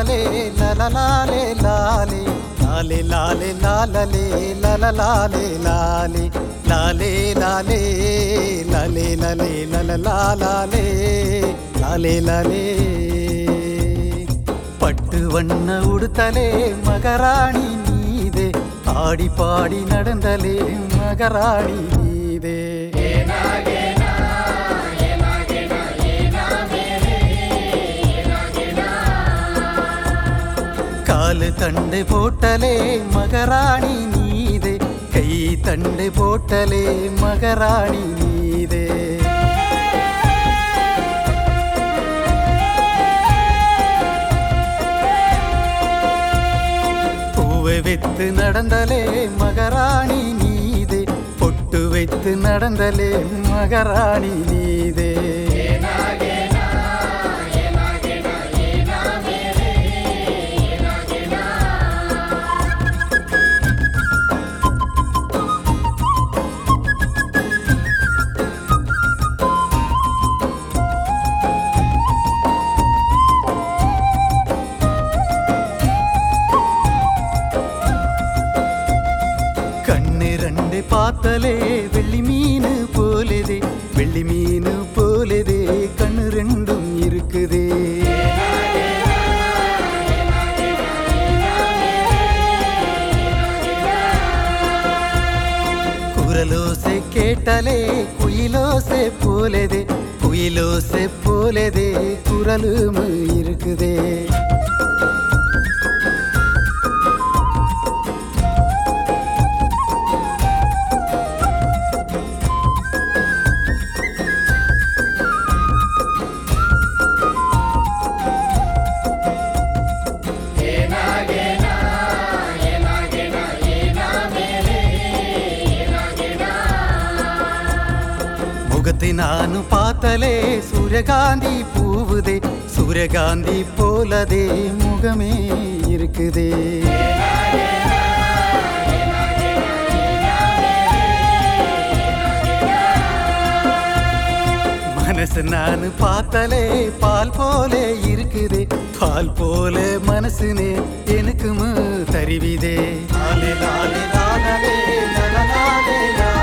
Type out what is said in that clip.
லாலே லலலாலே லாலே லாலே லாலே லாலலே லலலாலே லாலே லாலே லாலே லாலே லாலே லலலாலே லாலே லாலே பட்டு வண்ண உடுத்தலே மகராணி நீதே ஆடி பாடி நடந்தலே மகராணி நீதே காலு தண்டை போட்டலே மகராணி நீதே கை தண்டை போட்டலே மகராணி நீதே பூவை வைத்து நடந்தலே மகராணி நீதே பொட்டு வைத்து நடந்தலே மகராணி நீதே கண்ணு ரெண்டு பார்த்தலே வெள்ளி மீன் போலதே வெள்ளி மீன் போலதே கண்ணு ரெண்டும் இருக்குதே குரலோசை கேட்டலே குயிலோசை போலதே குயிலோசை போலதே குரலும் இருக்குதே முகத்தை நானும் பார்த்தலே சூரியகாந்தி பூவுதே சூரியகாந்தி போலதே முகமே இருக்குதே மனசு நான் பார்த்தலே பால் போல இருக்குதே பால் போல மனசுனே எனக்கும் தருவிதே லாலே லாலே லாலே லாலே லாலே